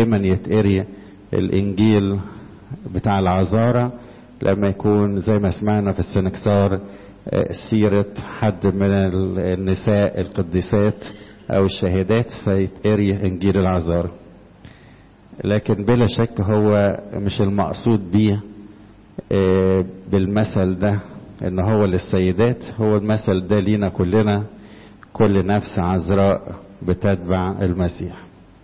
دايما يتقري الانجيل بتاع العذارة لما يكون زي ما سمعنا في السنكسار سيرة حد من النساء القديسات او الشهادات فيتقري انجيل العذارة لكن بلا شك هو مش المقصود بيه بالمثل ده ان هو للسيدات هو المثل ده لينا كلنا كل نفس عذراء بتتبع المسيح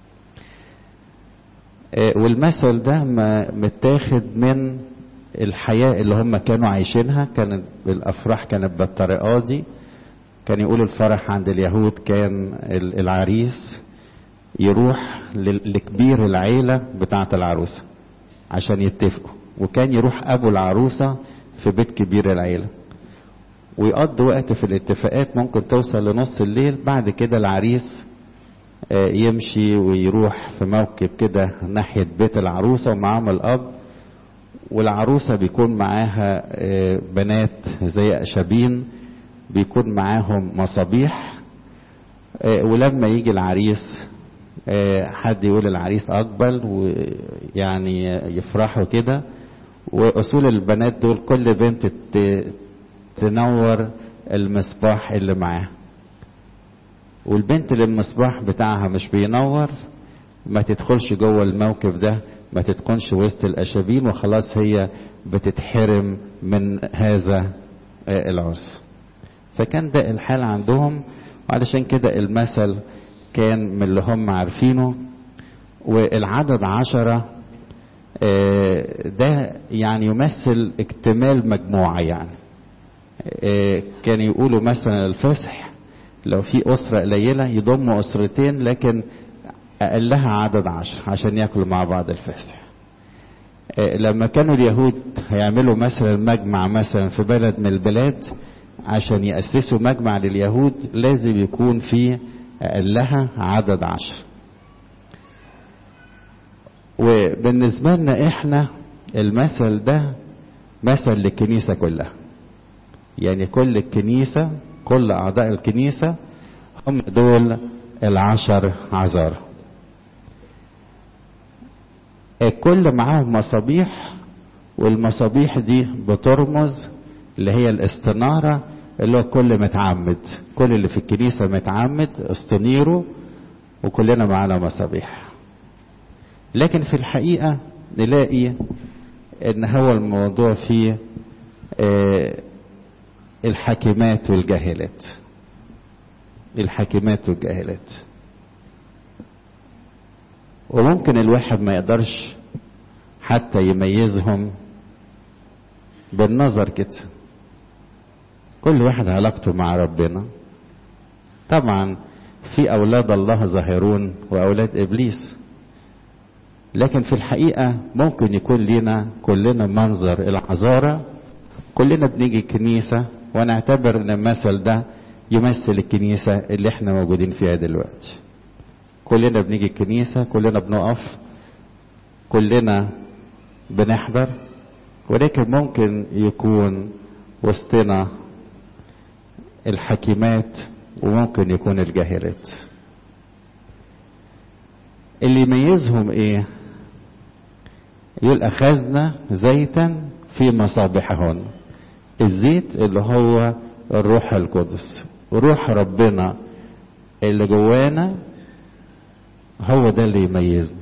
والمثل ده متاخد من الحياة اللي هم كانوا عايشينها كانت الأفراح كانت بالطريقة دي كان يقول الفرح عند اليهود كان العريس يروح لكبير العيلة بتاعة العروسة عشان يتفقوا وكان يروح أبو العروسة في بيت كبير العيلة ويقضي وقت في الاتفاقات ممكن توصل لنص الليل بعد كده العريس يمشي ويروح في موكب كده ناحية بيت العروسة ومعاهم الأب والعروسة بيكون معاها بنات زي أشابين بيكون معاهم مصابيح ولما يجي العريس حد يقول العريس أقبل ويعني يفرحوا كده وأصول البنات دول كل بنت تنور المصباح اللي معاها والبنت اللي المصباح بتاعها مش بينور ما تدخلش جوه الموكب ده ما تدخلش وسط الأشابين وخلاص هي بتتحرم من هذا العرس فكان ده الحال عندهم وعلشان كده المثل كان من اللي هم عارفينه والعدد عشرة ده يعني يمثل اكتمال مجموعة يعني كان يقولوا مثلا الفصح لو في أسرة قليلة يضموا أسرتين لكن أقلها عدد عشر عشان ياكلوا مع بعض الفصح لما كانوا اليهود هيعملوا مثلا مجمع مثلا في بلد من البلاد عشان يأسسوا مجمع لليهود لازم يكون في أقلها عدد عشر وبالنسبة لنا احنا المثل ده مثل للكنيسة كلها يعني كل الكنيسة كل أعضاء الكنيسة هم دول العشر عذار الكل معاهم مصابيح والمصابيح دي بترمز اللي هي الاستنارة اللي هو كل متعمد كل اللي في الكنيسة متعمد استنيره وكلنا معانا مصابيح لكن في الحقيقة نلاقي ان هو الموضوع فيه آه الحاكمات والجاهلات الحاكمات والجاهلات وممكن الواحد ما يقدرش حتى يميزهم بالنظر كده كل واحد علاقته مع ربنا طبعا في اولاد الله ظاهرون واولاد ابليس لكن في الحقيقه ممكن يكون لنا كلنا منظر العذاره كلنا بنيجي الكنيسه ونعتبر ان المثل ده يمثل الكنيسه اللي احنا موجودين فيها دلوقتي كلنا بنيجي الكنيسه كلنا بنقف كلنا بنحضر ولكن ممكن يكون وسطنا الحكيمات وممكن يكون الجاهلات اللي يميزهم ايه يقول اخذنا زيتا في مصابيحهن الزيت اللي هو الروح القدس روح ربنا اللي جوانا هو ده اللي يميزنا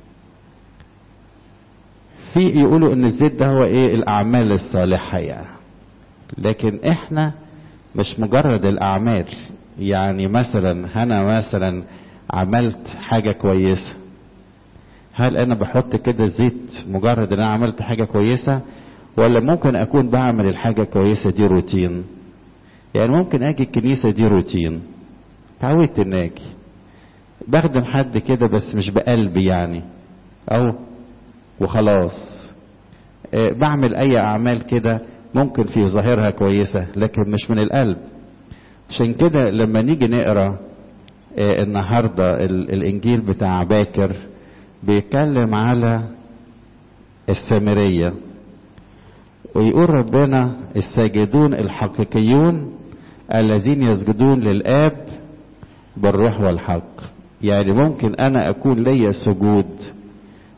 في يقولوا ان الزيت ده هو ايه الاعمال الصالحه يعني لكن احنا مش مجرد الاعمال يعني مثلا انا مثلا عملت حاجه كويسه هل انا بحط كده زيت مجرد ان انا عملت حاجه كويسه ولا ممكن اكون بعمل الحاجه كويسه دي روتين يعني ممكن اجي الكنيسه دي روتين تعودت ان اجي بخدم حد كده بس مش بقلبي يعني او وخلاص أه بعمل اي اعمال كده ممكن في ظاهرها كويسة لكن مش من القلب عشان كده لما نيجي نقرا أه النهارده الانجيل بتاع باكر بيتكلم على السامرية ويقول ربنا الساجدون الحقيقيون الذين يسجدون للآب بالروح والحق يعني ممكن أنا أكون ليا سجود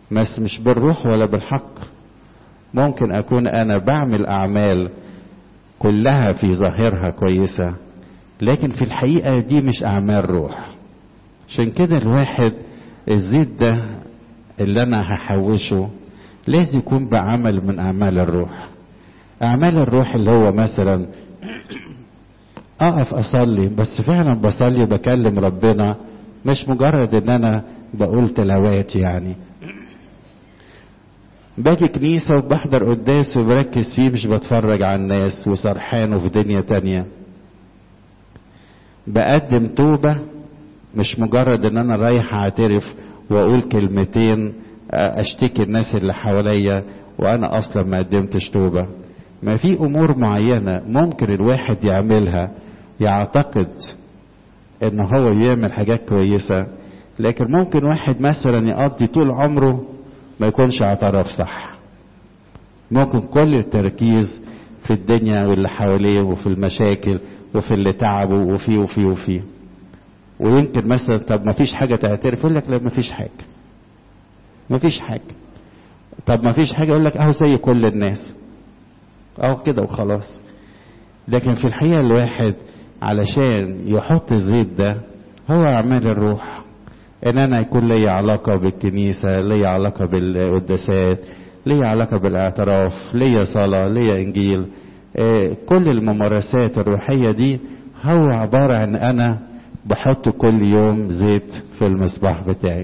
بس مش بالروح ولا بالحق ممكن اكون انا بعمل اعمال كلها في ظاهرها كويسة لكن في الحقيقة دي مش اعمال روح عشان كده الواحد الزيت ده اللي انا هحوشه لازم يكون بعمل من اعمال الروح اعمال الروح اللي هو مثلا اقف اصلي بس فعلا بصلي وبكلم ربنا مش مجرد ان انا بقول تلاوات يعني باجي كنيسة وبحضر قداس وبركز فيه مش بتفرج على الناس وسرحان وفي دنيا تانية بقدم توبة مش مجرد ان انا رايح اعترف واقول كلمتين اشتكي الناس اللي حواليا وانا اصلا ما قدمتش توبة ما في امور معينة ممكن الواحد يعملها يعتقد ان هو يعمل حاجات كويسة لكن ممكن واحد مثلا يقضي طول عمره ما يكونش اعترف صح ممكن كل التركيز في الدنيا واللي حواليه وفي المشاكل وفي اللي تعبه وفيه وفيه وفيه ويمكن مثلا طب ما فيش حاجة تعترف يقول لك لا ما فيش حاجة ما فيش حاجة طب ما فيش حاجة يقول لك اهو زي كل الناس اهو كده وخلاص لكن في الحقيقة الواحد علشان يحط الزيت ده هو اعمال الروح ان انا يكون لي علاقة بالكنيسة لي علاقة بالقداسات لي علاقة بالاعتراف لي صلاة لي انجيل آه كل الممارسات الروحية دي هو عبارة عن انا بحط كل يوم زيت في المصباح بتاعي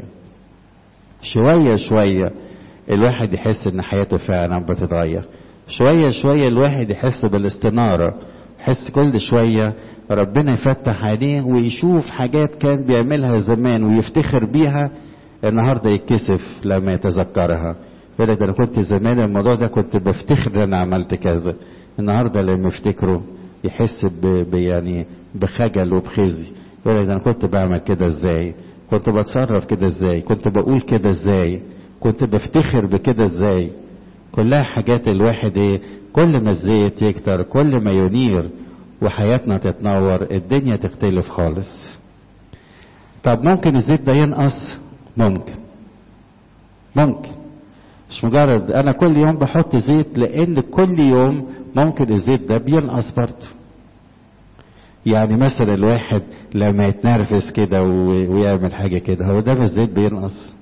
شوية شوية الواحد يحس ان حياته فعلا بتتغير شوية شوية الواحد يحس بالاستنارة يحس كل شوية ربنا يفتح عليه ويشوف حاجات كان بيعملها زمان ويفتخر بيها النهارده يتكسف لما يتذكرها يقول لك انا كنت زمان الموضوع ده كنت بفتخر ان انا عملت كذا النهارده لما يفتكره يحس ب... ب... يعني بخجل وبخزي يقول لك انا كنت بعمل كده ازاي كنت بتصرف كده ازاي كنت بقول كده ازاي كنت بفتخر بكده ازاي كلها حاجات الواحد ايه كل ما الزيت يكتر كل ما ينير وحياتنا تتنور الدنيا تختلف خالص طب ممكن الزيت ده ينقص ممكن ممكن مش مجرد انا كل يوم بحط زيت لان كل يوم ممكن الزيت ده بينقص برضه يعني مثلا الواحد لما يتنرفز كده ويعمل حاجة كده هو ده مش زيت بينقص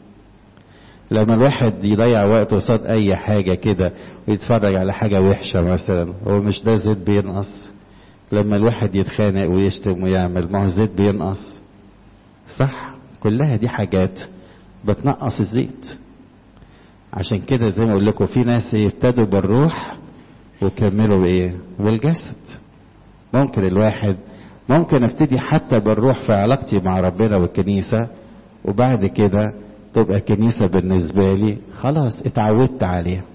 لما الواحد يضيع وقته قصاد اي حاجة كده ويتفرج على حاجة وحشة مثلا هو مش ده زيت بينقص لما الواحد يتخانق ويشتم ويعمل ما هو الزيت بينقص صح كلها دي حاجات بتنقص الزيت عشان كده زي ما اقول لكم في ناس يبتدوا بالروح وكملوا بايه بالجسد ممكن الواحد ممكن ابتدي حتى بالروح في علاقتي مع ربنا والكنيسة وبعد كده تبقى كنيسة بالنسبة لي خلاص اتعودت عليها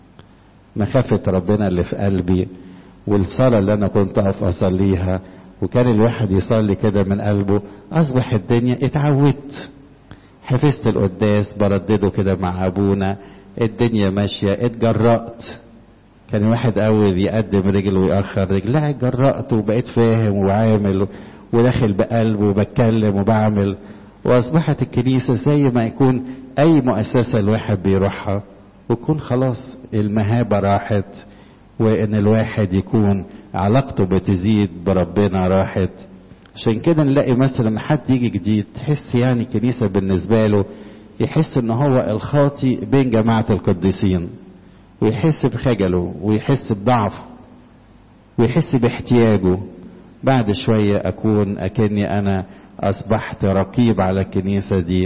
مخافة ربنا اللي في قلبي والصلاة اللي أنا كنت أقف أصليها وكان الواحد يصلي كده من قلبه أصبح الدنيا اتعودت حفظت القداس بردده كده مع أبونا الدنيا ماشية اتجرأت كان الواحد أول يقدم رجل ويأخر رجل لا اتجرأت وبقيت فاهم وعامل وداخل بقلب وبتكلم وبعمل وأصبحت الكنيسة زي ما يكون أي مؤسسة الواحد بيروحها ويكون خلاص المهابة راحت وإن الواحد يكون علاقته بتزيد بربنا راحت عشان كده نلاقي مثلا حد يجي جديد تحس يعني كنيسة بالنسبة له يحس ان هو الخاطي بين جماعة القديسين ويحس بخجله ويحس بضعفه ويحس باحتياجه بعد شوية أكون أكني أنا أصبحت رقيب على الكنيسة دي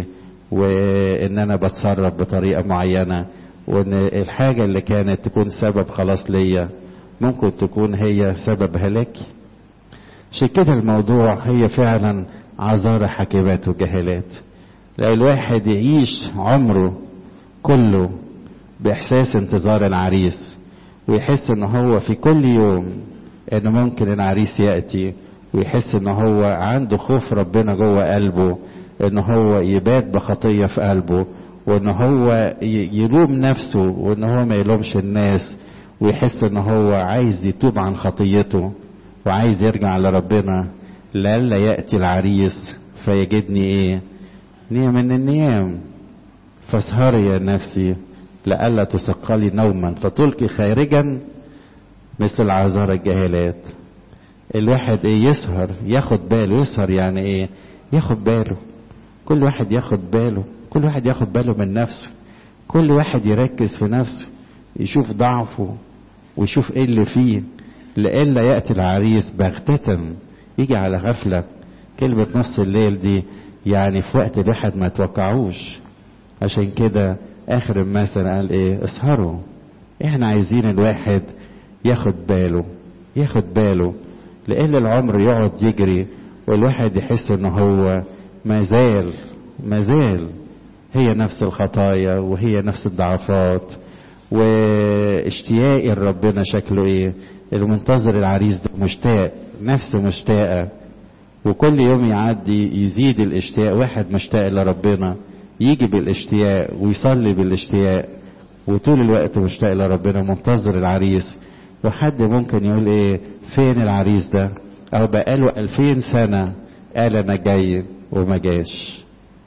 وإن أنا بتصرف بطريقة معينة وإن الحاجة اللي كانت تكون سبب خلاص ليا ممكن تكون هي سبب هلاكي عشان كده الموضوع هي فعلا عذارى حكيمات وجهالات لو الواحد يعيش عمره كله بإحساس انتظار العريس ويحس ان هو في كل يوم ان ممكن العريس يأتي ويحس ان هو عنده خوف ربنا جوه قلبه ان هو يبات بخطية في قلبه وان هو يلوم نفسه وان هو ما يلومش الناس ويحس ان هو عايز يتوب عن خطيته وعايز يرجع لربنا لئلا يأتي العريس فيجدني ايه نية من النيام فاسهري يا نفسي لئلا تثقلي نوما فتلقي خارجا مثل العذارى الجاهلات الواحد ايه يسهر ياخد باله يسهر يعني ايه ياخد باله كل واحد ياخد باله كل واحد ياخد باله من نفسه كل واحد يركز في نفسه يشوف ضعفه ويشوف ايه اللي فيه لئلا يأتي العريس بغتة يجي على غفلة كلمة نص الليل دي يعني في وقت الواحد ما توقعوش عشان كده اخر المثل قال ايه اسهروا احنا عايزين الواحد ياخد باله ياخد باله لان العمر يقعد يجري والواحد يحس ان هو مازال مازال هي نفس الخطايا وهي نفس الضعفات واشتياقي لربنا شكله ايه المنتظر العريس ده مشتاق نفسه مشتاقه وكل يوم يعدي يزيد الاشتياق واحد مشتاق لربنا يجي بالاشتياق ويصلي بالاشتياق وطول الوقت مشتاق لربنا منتظر العريس وحد ممكن يقول ايه فين العريس ده او بقاله الفين سنة قال انا جاي وما جاش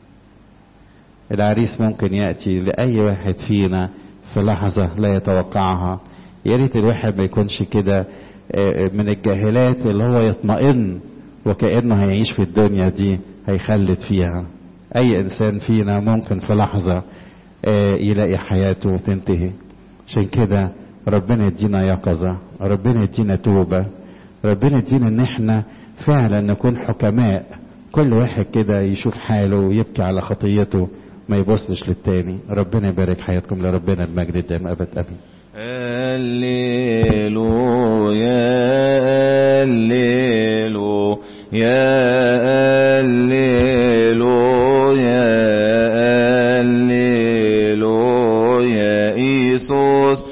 العريس ممكن يأتي لأي واحد فينا في لحظة لا يتوقعها يا ريت الواحد ما يكونش كده من الجاهلات اللي هو يطمئن وكأنه هيعيش في الدنيا دي هيخلد فيها أي إنسان فينا ممكن في لحظة يلاقي حياته تنتهي عشان كده ربنا يدينا يقظة ربنا يدينا توبة ربنا يدينا ان احنا فعلا نكون حكماء كل واحد كده يشوف حاله ويبكي على خطيته ما يبصش للتاني ربنا يبارك حياتكم لربنا المجد دائم ابد امين الليلو يا الليلو يا الليلو يا الليلو يا إيسوس